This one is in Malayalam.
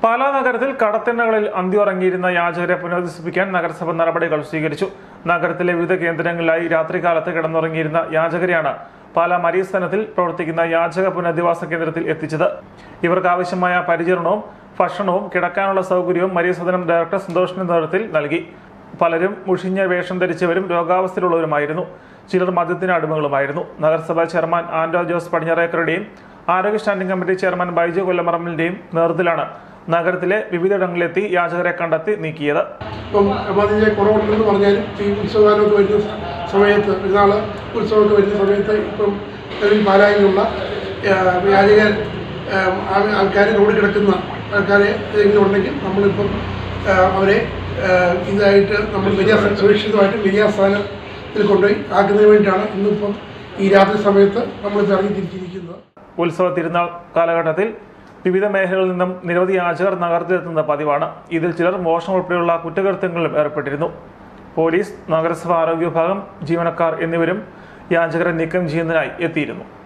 പാലാ നഗരത്തിൽ കടത്തിണ്ണകളിൽ അന്തിയുറങ്ങിയിരുന്ന യാചകരെ പുനരധിവസിപ്പിക്കാൻ നഗരസഭ നടപടികൾ സ്വീകരിച്ചു നഗരത്തിലെ വിവിധ കേന്ദ്രങ്ങളിലായി രാത്രികാലത്ത് കിടന്നുറങ്ങിയിരുന്ന യാചകരെയാണ് പാലാ മരീസ്ഥാനത്തിൽ പ്രവർത്തിക്കുന്ന യാചക പുനരധിവാസ കേന്ദ്രത്തിൽ എത്തിച്ചത് ഇവർക്ക് ആവശ്യമായ പരിചരണവും ഭക്ഷണവും കിടക്കാനുള്ള സൗകര്യവും മരീസദനം ഡയറക്ടർ സന്തോഷിന്റെ നേതൃത്വത്തിൽ നൽകി പലരും മുഷിഞ്ഞ വേഷം ധരിച്ചവരും രോഗാവസ്ഥയിലുള്ളവരുമായിരുന്നു ചിലർ മദ്യത്തിന് അടിമകളുമായിരുന്നു നഗരസഭാ ചെയർമാൻ ആന്റോ ജോസ് പടിഞ്ഞാറേക്കറുടെയും ആരോഗ്യ സ്റ്റാൻഡിംഗ് കമ്മിറ്റി ചെയർമാൻ ബൈജു കൊല്ലമറമ്മിന്റെയും നേതൃത്വത്തിലാണ് നഗരത്തിലെ വിവിധയിടങ്ങളിലെത്തി യാചകരെ കണ്ടെത്തി നീക്കിയത് ഇപ്പം അതിൻ്റെ കുറവുണ്ടെന്ന് പറഞ്ഞാലും ഈ ഉത്സവകാലമൊക്കെ വരുന്ന സ- സമയത്ത് പെരുന്നാൾ ഉത്സവമൊക്കെ വരുന്ന സമയത്ത് ഇപ്പം നിലവിൽ പാലായിലുള്ള വ്യാജകർ ആൾക്കാർ റോഡിൽ കിടക്കുന്ന ആൾക്കാരെ ഏതെങ്കിലും ഉണ്ടെങ്കിൽ നമ്മളിപ്പം ആ, അവരെ ആ, ഇതായിട്ട് നമ്മൾ വലിയ സുരക്ഷിതമായിട്ട് വലിയ സ്ഥാനത്തിൽ കൊണ്ടുപോയി ആക്കുന്നതിന് വേണ്ടിയിട്ടാണ് ഇന്നിപ്പം ഈ രാത്രി സമയത്ത് നമ്മളിപ്പോൾ ഇറങ്ങി തിരിച്ചിരിക്കുന്നത് ഉത്സവ തിരുനാൾ കാലഘട്ടത്തിൽ വിവിധ മേഖലകളിൽ നിന്നും നിരവധി യാചകർ നഗരത്തിലെത്തുന്ന പതിവാണ് ഇതിൽ ചിലർ മോഷണം ഉൾപ്പെടെയുള്ള കുറ്റകൃത്യങ്ങളിലും ഏർപ്പെട്ടിരുന്നു പോലീസ് നഗരസഭ ആരോഗ്യ വിഭാഗം ജീവനക്കാർ എന്നിവരും യാചകരെ നീക്കം ചെയ്യുന്നതിനായി എത്തിയിരുന്നു